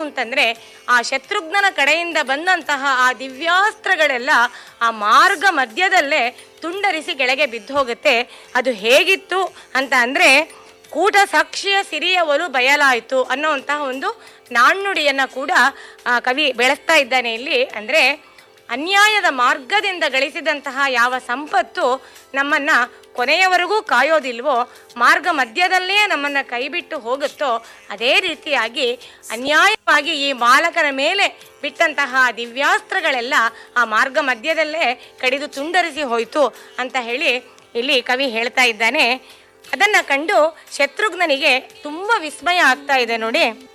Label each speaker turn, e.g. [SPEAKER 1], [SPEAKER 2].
[SPEAKER 1] ಅಂತಂದ್ರೆ ಆ ಶತ್ರುಘ್ನನ ಕಡೆಯಿಂದ ಬಂದಂತಹ ಆ ದಿವ್ಯಾಸ್ತ್ರಗಳೆಲ್ಲ ಆ ಮಾರ್ಗ ಮಧ್ಯದಲ್ಲೇ ತುಂಡರಿಸಿ ಕೆಳಗೆ ಬಿದ್ದು ಹೋಗುತ್ತೆ ಅದು ಹೇಗಿತ್ತು ಅಂತ ಅಂದ್ರೆ ಕೂಟ ಸಾಕ್ಷಿಯ ಸಿರಿಯವಲು ಬಯಲಾಯಿತು ಅನ್ನುವಂತಹ ಒಂದು ನಾಣ್ಣುಡಿಯನ್ನ ಕೂಡ ಆ, ಕವಿ ಬೆಳೆಸ್ತಾ ಇದ್ದಾನೆ ಇಲ್ಲಿ ಅಂದ್ರೆ ಅನ್ಯಾಯದ ಮಾರ್ಗದಿಂದ ಗಳಿಸಿದಂತಹ ಯಾವ ಸಂಪತ್ತು ನಮ್ಮನ್ನ ಕೊನೆಯವರೆಗೂ ಕಾಯೋದಿಲ್ವೋ ಮಾರ್ಗ ಮಧ್ಯದಲ್ಲೇ ನಮ್ಮನ್ನ ಕೈಬಿಟ್ಟು ಹೋಗುತ್ತೋ ಅದೇ ರೀತಿಯಾಗಿ ಅನ್ಯಾಯವಾಗಿ ಈ ಬಾಲಕನ ಮೇಲೆ ಬಿಟ್ಟಂತಹ ದಿವ್ಯಾಸ್ತ್ರಗಳೆಲ್ಲ ಆ ಮಾರ್ಗ ಮಧ್ಯದಲ್ಲೇ ಕಡಿದು ತುಂಡರಿಸಿ ಹೋಯಿತು ಅಂತ ಹೇಳಿ ಇಲ್ಲಿ ಕವಿ ಹೇಳ್ತಾ ಇದ್ದಾನೆ ಅದನ್ನ ಕಂಡು ಶತ್ರುಘ್ನನಿಗೆ ತುಂಬಾ ವಿಸ್ಮಯ ಆಗ್ತಾ ಇದೆ ನೋಡಿ